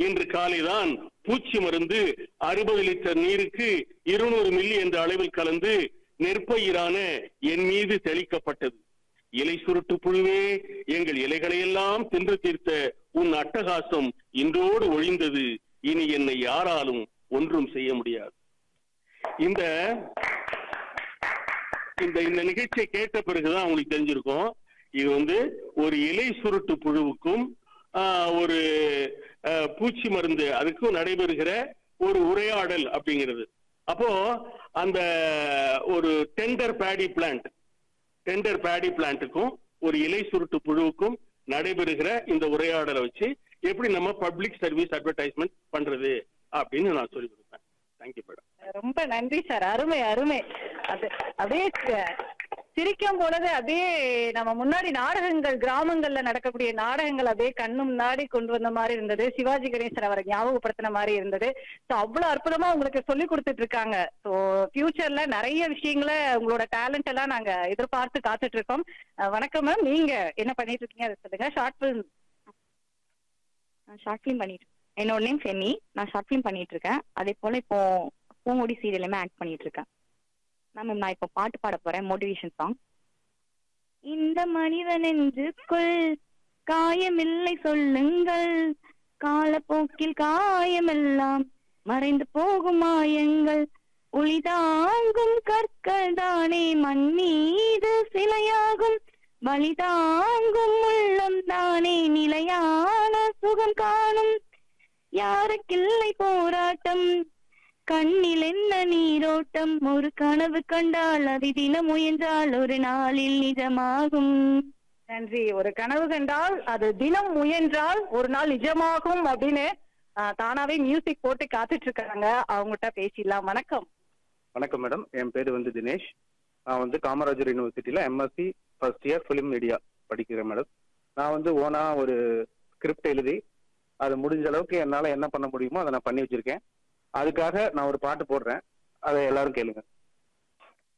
இன்று காலைதான் பூச்சி மருந்து அறுபது லிட்டர் நீருக்கு இருநூறு மில்லி என்ற அளவில் கலந்து நெற்பயிரான என் மீது தெளிக்கப்பட்டது இலை சுருட்டு புழுவே எங்கள் இலைகளை எல்லாம் தின்று தீர்த்த உன் அட்டகாசம் இன்றோடு ஒழிந்தது இனி என்னை யாராலும் ஒன்றும் செய்ய முடியாது இந்த இந்த இந்த நிகழ்ச்சியை கேட்ட பிறகுதான் உங்களுக்கு தெரிஞ்சிருக்கும் இது வந்து ஒரு இலை சுருட்டு புழுவுக்கும் ஆஹ், ஒரு ஆஹ், பூச்சி மருந்து அதுக்கும் நடைபெறுகிற ஒரு உரையாடல் அப்படிங்கிறது அப்போ அந்த ஒரு tender paddy plant tender paddy பிளான்ட்டுக்கும் ஒரு இலை சுருட்டு புழுவுக்கும் நடைபெறுகிற இந்த உரையாடலை வச்சு எப்படி நம்ம பப்ளிக் சர்வீஸ் அட்வர்டைஸ்மெண்ட் பண்றது அப்படின்னு நான் சொல்லி கொடுப்பேன் தேங்க்யூ மேடம் ரொம்ப நன்றி சார் அருமை அருமை அது அப்படியே சி- சிரிக்கும் பொழுது அப்படியே நம்ம முன்னாடி நாடகங்கள் கிராமங்கள்ல நடக்கக்கூடிய நாடகங்கள் அப்படியே கண்ணு முன்னாடி கொண்டு வந்த மாதிரி இருந்தது சிவாஜி கணேசன் அவரை ஞாபகப்படுத்தின மாதிரி இருந்தது ஸோ அவ்வளவு அற்புதமா உங்களுக்கு சொல்லி கொடுத்துட்டு இருக்காங்க ஸோ ஃபியூச்சர்ல நிறைய விஷயங்களை உங்களோட டேலண்ட் எல்லாம் நாங்க எதிர்பார்த்து காத்துட்டு இருக்கோம் அஹ் வணக்கம் மேம் நீங்க என்ன பண்ணிட்டு இருக்கீங்க அதை சொல்லுங்க ஷார்ட் ஃபிலிம் நான் ஷார்ட் ஃபிலிம் பண்ணிட்டு என்னோட நேம் ஃபென்னி நான் ஷார்ட் ஃபிலிம் பண்ணிட்டு இருக்கேன் அதே போல இப்போ பூங்கொடி சீரியலுமே ஆக்ட் பண்ணிட்டு இருக்கேன் மேம் நான் இப்போ பாட்டு பாட போறேன் மோட்டிவேஷன் சாங் இந்த மனிதன் என்றுக்குள் காயமில்லை சொல்லுங்கள் காலப்போக்கில் காயமெல்லாம் மறைந்து போகும் மாயங்கள் ஒளிதாங்கும் கற்கள் தானே மண் மீது சிலையாகும் வலிதாங்கும் உள்ளம் தானே நிலையான சுகம் காணும் யாருக்கில்லை போராட்டம் கண்ணில் என்ன நீரோட்டம் ஒரு கனவு கண்டால் அதை தினம் முயன்றால் ஒரு நாளில் நிஜமாகும் நன்றி ஒரு கனவு கண்டால் அது தினம் முயன்றால் ஒரு நாள் நிஜமாகும் அப்படின்னு ஆஹ், தானாவே மியூசிக் போட்டு காத்துட்டு இருக்காங்க அவங்ககிட்ட பேசிடலாம் வணக்கம் வணக்கம் மேடம் என் பேர் வந்து தினேஷ் நான் வந்து காமராஜர் யூனிவர்சிட்டியில் MSc first year film media படிக்கிறேன் மேடம் நான் வந்து ஓனா ஒரு ஸ்கிரிப்ட் எழுதி அது முடிஞ்ச அளவுக்கு என்னால் என்ன பண்ண முடியுமோ அதை நான் பண்ணி வச்சிருக்கேன் அதுக்காக நான் ஒரு பாட்டு போடுறேன் அதை எல்லாரும் கேளுங்க